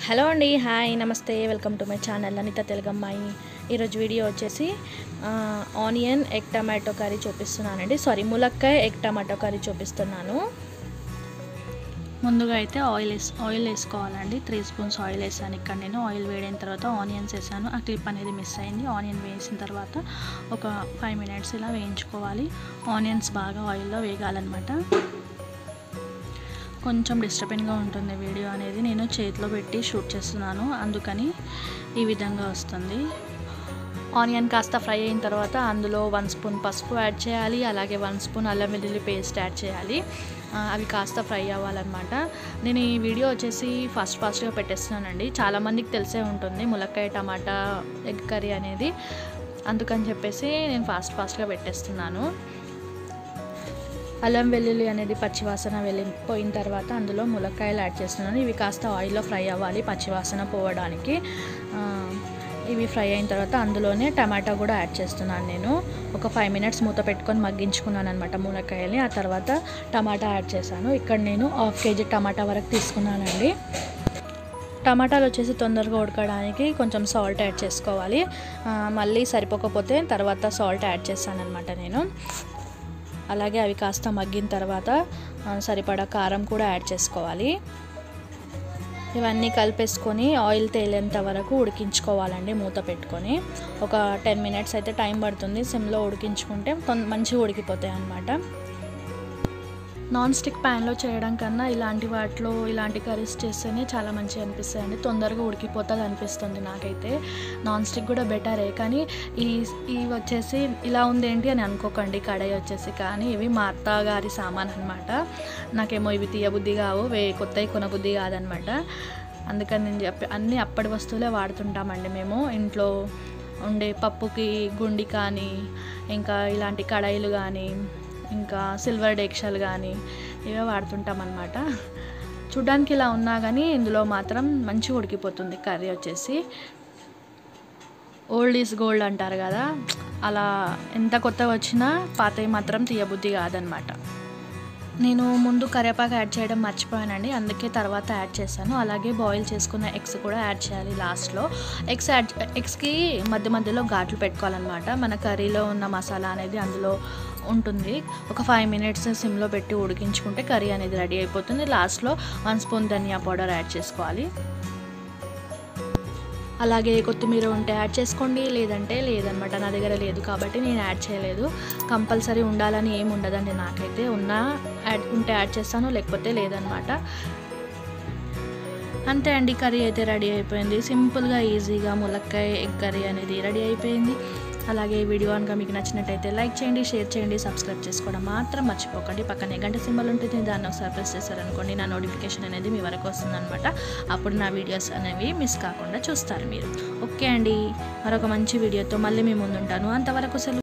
hello అండి hi నమస్తే welcome to my channel Anitha తెలుగమ్మాయి ఈరోజు వీడియో వచ్చేసి ఆ, ఆనియన్ ఎగ్ టమాటో కర్రీ చూపిస్తున్నానండి సారీ ములక్కాయ ఎగ్ టమాటో కర్రీ చూపిస్తున్నాను ముందుగా అయితే ఆయిల్ వేసి ఆయిల్ వేసుకోవాలండి త్రీ స్పూన్స్ ఆయిల్ వేసాను ఇక్కడ నేను ఆయిల్ వేడిన తర్వాత ఆనియన్స్ వేసాను ఆ క్లిప్ అనేది మిస్ అయింది ఆనియన్ వేసిన తర్వాత ఒక ఫైవ్ మినిట్స్ ఇలా వేయించుకోవాలి ఆనియన్స్ బాగా ఆయిల్లో వేగాలన్నమాట కొంచెం డిస్టర్బెన్గా ఉంటుంది వీడియో అనేది నేను చేతిలో పెట్టి షూట్ చేస్తున్నాను అందుకని ఈ విధంగా వస్తుంది ఆనియన్ కాస్త ఫ్రై అయిన తర్వాత అందులో వన్ స్పూన్ పసుపు యాడ్ చేయాలి అలాగే వన్ స్పూన్ అల్లం వెల్లుల్లి పేస్ట్ యాడ్ చేయాలి ఆ, అవి కాస్త ఫ్రై అవ్వాలన్నమాట నేను ఈ వీడియో వచ్చేసి ఫాస్ట్ ఫాస్ట్గా పెట్టేస్తున్నానండి చాలామందికి తెలిసే ఉంటుంది ములక్కాయ టమాటా ఎగ్ కర్రీ అనేది అందుకని చెప్పేసి నేను ఫాస్ట్ ఫాస్ట్గా పెట్టేస్తున్నాను అల్లం వెల్లుల్లి అనేది పచ్చివాసన వెళ్ళిపోయిన తర్వాత అందులో ములక్కాయలు యాడ్ చేస్తున్నాను ఇవి కాస్త ఆయిల్లో ఫ్రై అవ్వాలి పచ్చివాసన పోవడానికి ఆ, ఇవి ఫ్రై అయిన తర్వాత అందులోనే టమాటా కూడా యాడ్ చేస్తున్నాను నేను ఒక ఫైవ్ మినిట్స్ మూత పెట్టుకొని మగ్గించుకున్నాను అనమాట మునక్కాయల్ని ఆ తర్వాత టమాటా యాడ్ చేశాను ఇక్కడ నేను హాఫ్ కేజీ టమాటా వరకు తీసుకున్నానండి టమాటాలు వచ్చేసి తొందరగా ఉడకడానికి కొంచెం సాల్ట్ యాడ్ చేసుకోవాలి ఆ, మళ్ళీ సరిపోకపోతే తర్వాత సాల్ట్ యాడ్ చేస్తాను అనమాట నేను అలాగే అవి కాస్త మగ్గిన తర్వాత ఆ, సరిపడా కారం కూడా యాడ్ చేసుకోవాలి ఇవన్నీ కలిపేసుకొని ఆయిల్ తేలేంత వరకు ఉడికించుకోవాలండి మూత పెట్టుకొని ఒక టెన్ మినిట్స్ అయితే టైం పడుతుంది సిమ్లో ఉడికించుకుంటే తొం మంచిగా ఉడికిపోతాయి అన్నమాట నాన్ స్టిక్ ప్యాన్లో చేయడం కన్నా ఇలాంటి వాటిలో ఇలాంటి కర్రీస్ చేస్తేనే చాలా మంచిగా అనిపిస్తాయండి తొందరగా ఉడికిపోతుంది అనిపిస్తుంది నాకైతే నాన్ స్టిక్ కూడా బెటరే కానీ ఈ ఇవి వచ్చేసి ఇలా ఉంది ఏంటి అని అనుకోకండి కడాయి వచ్చేసి కానీ ఇవి మా అత్తగారి సామాన్ అనమాట నాకేమో ఇవి తీయబుద్ధి కావు వే కొత్తవి కొనబుద్ధి కాదనమాట అందుకని నేను చెప్పి అన్ని అప్పటి వస్తువులే వాడుతుంటామండి మేము ఇంట్లో ఉండే పప్పుకి గుండి కానీ ఇంకా ఇలాంటి కడాయిలు కానీ ఇంకా సిల్వర్ డేక్షలు కానీ ఇవే వాడుతుంటాం అనమాట చూడ్డానికి ఇలా ఉన్నా కానీ ఇందులో మాత్రం మంచిగా ఉడికిపోతుంది కర్రీ వచ్చేసి ఓల్డ్ ఈజ్ గోల్డ్ అంటారు కదా అలా ఎంత కొత్తగా వచ్చినా పాతవి మాత్రం తీయబుద్ధి కాదనమాట నేను ముందు కరివేపాకు యాడ్ చేయడం మర్చిపోయానండి అందుకే తర్వాత యాడ్ చేశాను అలాగే బాయిల్ చేసుకున్న ఎగ్స్ కూడా యాడ్ చేయాలి లాస్ట్లో ఎగ్స్ యాడ్ ఎగ్స్కి మధ్య మధ్యలో ఘాట్లు పెట్టుకోవాలన్నమాట మన కర్రీలో ఉన్న మసాలా అనేది అందులో ఉంటుంది ఒక ఫైవ్ మినిట్స్ సిమ్లో పెట్టి ఉడికించుకుంటే కర్రీ అనేది రెడీ అయిపోతుంది లాస్ట్లో వన్ స్పూన్ ధనియా పౌడర్ యాడ్ చేసుకోవాలి అలాగే కొత్తిమీర ఉంటే యాడ్ చేసుకోండి లేదంటే లేదనమాట నా దగ్గర లేదు కాబట్టి నేను యాడ్ చేయలేదు కంపల్సరీ ఉండాలని ఏమి ఉండదండి నాకైతే ఉన్నా యాడ్ ఉంటే యాడ్ చేస్తాను లేకపోతే లేదనమాట అంతే అండి కర్రీ అయితే రెడీ అయిపోయింది సింపుల్గా ఈజీగా ములక్కాయ ఎగ్ కర్రీ అనేది రెడీ అయిపోయింది అలాగే ఈ వీడియో కనుక మీకు నచ్చినట్టయితే లైక్ చేయండి షేర్ చేయండి సబ్స్క్రైబ్ చేసుకోవడం మాత్రం మర్చిపోకండి పక్కనే గంట సింబల్ ఉంటుంది దాన్ని ఒకసారి ప్రెస్ చేశారనుకోండి నా నోటిఫికేషన్ అనేది మీ వరకు వస్తుందన్నమాట అప్పుడు నా వీడియోస్ అనేవి మిస్ కాకుండా చూస్తారు మీరు ఓకే అండి మరొక మంచి వీడియోతో మళ్ళీ మీ ముందుంటాను అంతవరకు సెలవు